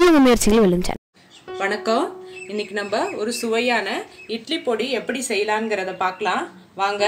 உங்கள் முயற்சிகள் வெல்லும் சேனல் வணக்கம் இன்னைக்கு நம்ம ஒரு சுவையான இட்லி பொடி எப்படி செய்யலாங்கிறத பார்க்கலாம் வாங்க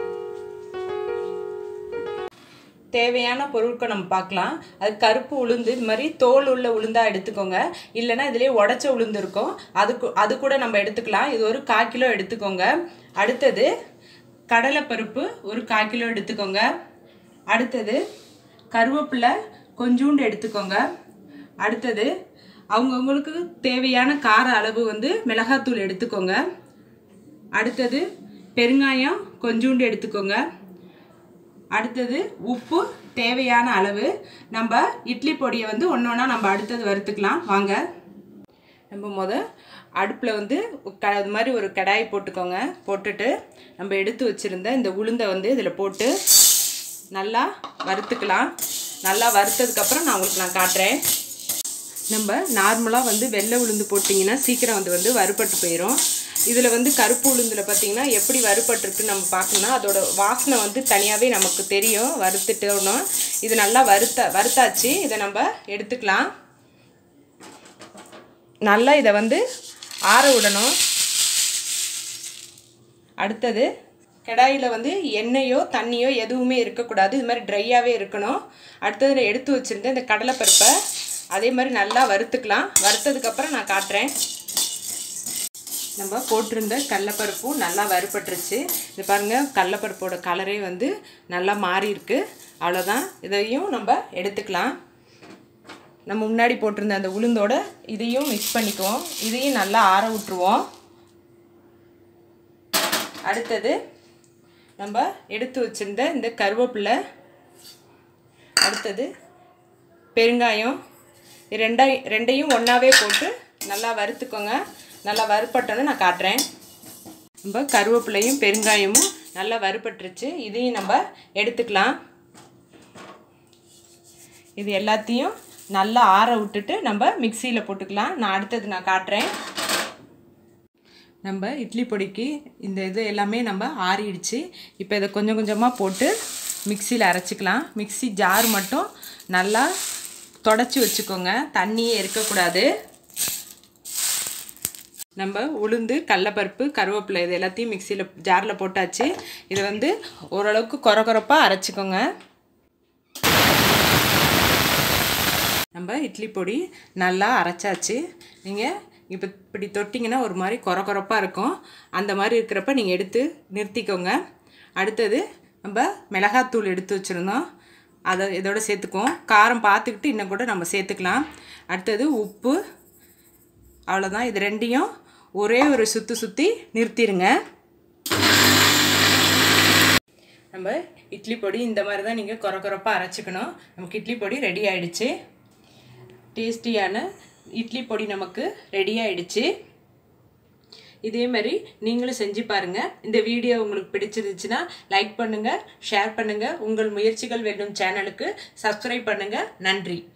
தேவையான பொருட்கள் நம்ம பார்க்கலாம் அது கருப்பு உளுந்து இது மாதிரி தோல் உள்ள உளுந்தா எடுத்துக்கோங்க இல்லைன்னா இதுலேயே உடச்ச உளுந்து இருக்கும் அது அது கூட நம்ம எடுத்துக்கலாம் இது ஒரு கால் கிலோ எடுத்துக்கோங்க அடுத்தது கடலைப்பருப்பு ஒரு கால் கிலோ எடுத்துக்கோங்க அடுத்தது கருவேப்பிலை கொஞ்சூண்டு எடுத்துக்கோங்க அடுத்தது அவங்கவுங்களுக்கு தேவையான கார அளவு வந்து மிளகாத்தூள் எடுத்துக்கோங்க அடுத்தது பெருங்காயம் கொஞ்சூண்டு எடுத்துக்கோங்க அடுத்தது உப்பு தேவையான அளவு நம்ம இட்லி பொடியை வந்து ஒன்று ஒன்றா நம்ம அடுத்தது வறுத்துக்கலாம் வாங்க நம்ம முத அடுப்பில் வந்து க இது மாதிரி ஒரு கடாய் போட்டுக்கோங்க போட்டுட்டு நம்ம எடுத்து வச்சுருந்த இந்த உளுந்தை வந்து இதில் போட்டு நல்லா வறுத்துக்கலாம் நல்லா வறுத்ததுக்கப்புறம் நான் உங்களுக்கு நான் காட்டுறேன் நம்ம நார்மலாக வந்து வெள்ளை உளுந்து போட்டிங்கன்னா சீக்கிரம் வந்து வந்து வறுபட்டு போயிடும் இதில் வந்து கருப்பு உளுந்தில் பார்த்தீங்கன்னா எப்படி வறுபட்டுருக்குன்னு நம்ம பார்க்கணும்னா அதோட வாசனை வந்து தனியாகவே நமக்கு தெரியும் வறுத்துட்டோன்னா இது நல்லா வறுத்த வறுத்தாச்சு இதை நம்ம எடுத்துக்கலாம் நல்லா இதை வந்து ஆற விடணும் அடுத்தது கடாயில் வந்து எண்ணெயோ தண்ணியோ எதுவுமே இருக்கக்கூடாது இது மாதிரி ட்ரையாகவே இருக்கணும் அடுத்தது நான் எடுத்து வச்சுருந்த இந்த கடலைப்பருப்பை அதே மாதிரி நல்லா வறுத்துக்கலாம் வறுத்ததுக்கப்புறம் நான் காட்டுறேன் நம்ம போட்டிருந்த கடலப்பருப்பும் நல்லா வறுபட்டுருச்சு இது பாருங்கள் கடலப்பருப்போட கலரே வந்து நல்லா மாறி இருக்கு அவ்வளோதான் இதையும் நம்ம எடுத்துக்கலாம் நம்ம முன்னாடி போட்டிருந்த அந்த உளுந்தோட இதையும் மிக்ஸ் பண்ணிக்குவோம் இதையும் நல்லா ஆற விட்டுருவோம் அடுத்தது நம்ம எடுத்து வச்சுருந்த இந்த கருவேப்பிலை அடுத்தது பெருங்காயம் இது ரெண்டாய் ரெண்டையும் ஒன்றாவே போட்டு நல்லா வறுத்துக்கோங்க நல்லா வறுப்பட்டோன்னு நான் காட்டுறேன் நம்ம கருவேப்பிலையும் பெருங்காயமும் நல்லா வறுபட்டுருச்சு இதையும் நம்ம எடுத்துக்கலாம் இது எல்லாத்தையும் நல்லா ஆற விட்டுட்டு நம்ம மிக்சியில் போட்டுக்கலாம் நான் அடுத்தது நான் காட்டுறேன் நம்ம இட்லி பொடிக்கு இந்த இது எல்லாமே நம்ம ஆறிடுச்சு இப்போ இதை கொஞ்சம் கொஞ்சமாக போட்டு மிக்சியில் அரைச்சிக்கலாம் மிக்சி ஜார் மட்டும் நல்லா தொடச்சி வச்சுக்கோங்க தண்ணியே இருக்கக்கூடாது நம்ம உளுந்து கடலப்பருப்பு கருவேப்பிலை இது எல்லாத்தையும் மிக்சியில் ஜாரில் போட்டாச்சு இதை வந்து ஓரளவுக்கு குறை குறைப்பாக அரைச்சிக்கோங்க நம்ம இட்லி பொடி நல்லா அரைச்சாச்சு நீங்கள் இப்போ இப்படி தொட்டிங்கன்னா ஒரு மாதிரி குறை குறைப்பாக இருக்கும் அந்த மாதிரி இருக்கிறப்ப நீங்கள் எடுத்து நிறுத்திக்கோங்க அடுத்தது நம்ம மிளகாத்தூள் எடுத்து வச்சுருந்தோம் அதை இதோட சேர்த்துக்குவோம் காரம் பார்த்துக்கிட்டு இன்னும் கூட நம்ம சேர்த்துக்கலாம் அடுத்தது உப்பு அவ்வளோதான் இது ரெண்டையும் ஒரே ஒரு சுற்றி சுற்றி நிறுத்திடுங்க நம்ம இட்லி பொடி இந்த மாதிரி தான் நீங்கள் குறை குறைப்பாக அரைச்சிக்கணும் நமக்கு இட்லி பொடி ரெடி ஆயிடுச்சு டேஸ்டியான இட்லி பொடி நமக்கு ரெடி ஆயிடுச்சு இதே மாதிரி நீங்களும் செஞ்சு பாருங்கள் இந்த வீடியோ உங்களுக்கு பிடிச்சிருந்துச்சுன்னா லைக் பண்ணுங்கள் ஷேர் பண்ணுங்கள் உங்கள் முயற்சிகள் வேண்டும் சேனலுக்கு சப்ஸ்கிரைப் பண்ணுங்கள் நன்றி